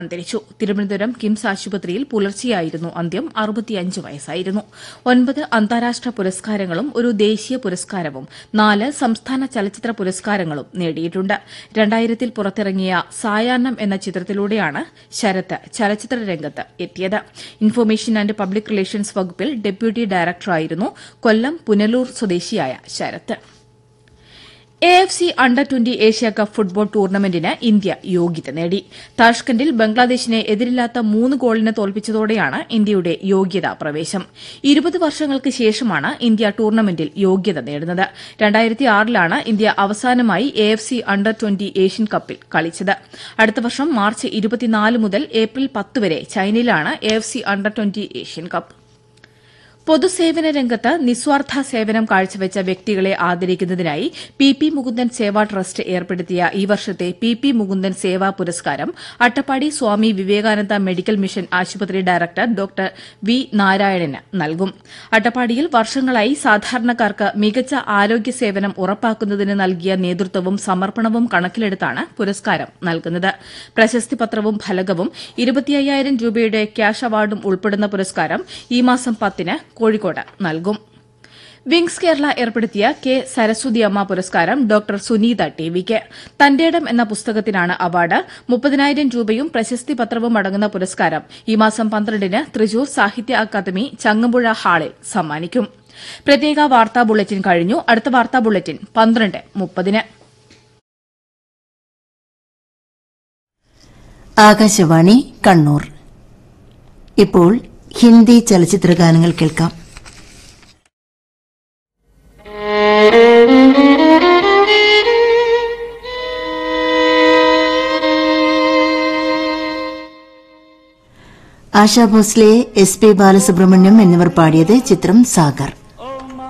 അന്തരിച്ചു തിരുവനന്തപുരം കിംസ് ആശുപത്രിയിൽ പുലർച്ചെയായിരുന്നു അന്ത്യം അറുപത്തിയഞ്ച് വയസ്സായിരുന്നു ഒൻപത് അന്താരാഷ്ട്ര പുരസ്കാരങ്ങളും ഒരു ദേശീയ പുരസ്കാരവും നാല് സംസ്ഥാന ചലച്ചിത്ര പുരസ്കാരങ്ങളും നേടിയിട്ടുണ്ട് രണ്ടായിരത്തിൽ പുറത്തിറങ്ങിയ സായാഹ്നം എന്ന ചിത്രത്തിലൂടെയാണ് ശരത്ത് ചലച്ചിത്ര രംഗത്ത് എത്തിയത് ഇൻഫർമേഷൻ ആന്റ് പബ്ലിക് റിലേഷൻസ് വകുപ്പിൽ ഡെപ്യൂട്ടി ഡയറക്ടറായിരുന്നു കൊല്ലം പുനലൂർ സ്വദേശിയായ Sarath A F C under twenty Asia cup football ടൂർണമെന്റിന് ഇന്ത്യ യോഗ്യത നേടി താഷ്കണ്ടിൽ ബംഗ്ലാദേശിനെ എതിരില്ലാത്ത മൂന്ന് ഗോളിന് തോൽപ്പിച്ചതോടെയാണ് ഇന്ത്യയുടെ യോഗ്യതാ പ്രവേശം ഇരുപത് വർഷങ്ങൾക്ക് ശേഷമാണ് ഇന്ത്യ ടൂർണമെന്റിൽ യോഗ്യത നേടുന്നത് രണ്ടായിരത്തിയാറിലാണ് ഇന്ത്യ അവസാനമായി A F C under twenty Asian കപ്പിൽ കളിച്ചത് അടുത്ത വർഷം മാർച്ച് ഇരുപത്തിനാല് മുതൽ ഏപ്രിൽ പത്ത് വരെ ചൈനയിലാണ് A F C under twenty Asian cup പൊതുസേവന രംഗത്ത് നിസ്വാർത്ഥ സേവനം കാഴ്ചവെച്ച വ്യക്തികളെ ആദരിക്കുന്നതിനായി P P Mukundan Seva trust ഏർപ്പെടുത്തിയ ഈ വർഷത്തെ പി പി മുകുന്ദൻ സേവാ പുരസ്കാരം അട്ടപ്പാടി സ്വാമി വിവേകാനന്ദ മെഡിക്കൽ മിഷൻ ആശുപത്രി ഡയറക്ടർ ഡോക്ടർ വി നാരായണന് നൽകും അട്ടപ്പാടിയിൽ വർഷങ്ങളായി സാധാരണക്കാർക്ക് മികച്ച ആരോഗ്യ സേവനം ഉറപ്പാക്കുന്നതിന് നൽകിയ നേതൃത്വവും സമർപ്പണവും കണക്കിലെടുത്താണ് പുരസ്കാരം നൽകുന്നത് പ്രശസ്തി പത്രവും ഫലകവും ഇരുപത്തിയ്യായിരം രൂപയുടെ ക്യാഷ് അവാർഡും ഉൾപ്പെടുന്ന പുരസ്കാരം ഈ മാസം പത്തിന് കോഴിക്കോട് നൽകും വിങ്സ് കേരള ഏർപ്പെടുത്തിയ കെ സരസ്വതിയമ്മ പുരസ്കാരം ഡോക്ടർ സുനീത ടി വിക്ക് തന്റേടം എന്ന പുസ്തകത്തിനാണ് അവാർഡ് മുപ്പതിനായിരം രൂപയും പ്രശസ്തി പത്രവും അടങ്ങുന്ന പുരസ്കാരം ഈ മാസം പന്ത്രണ്ടിന് തൃശൂർ സാഹിത്യ അക്കാദമി ചങ്ങമ്പുഴ ഹാളിൽ സമ്മാനിക്കും പ്രത്യേക വാർത്താ ബുള്ളറ്റിൻ കഴിഞ്ഞു അടുത്ത വാർത്താ ബുള്ളറ്റിൻ പന്ത്രണ്ട് മുപ്പതിന് ആകാശവാണി കണ്ണൂർ ഇപ്പോൾ ഹിന്ദി ചലച്ചിത്ര ഗാനങ്ങൾ കേൾക്കാം ആശാ ഭോസ്ലെ എസ് പി ബാലസുബ്രഹ്മണ്യം എന്നിവർ പാടിയത് ചിത്രം സാഗർ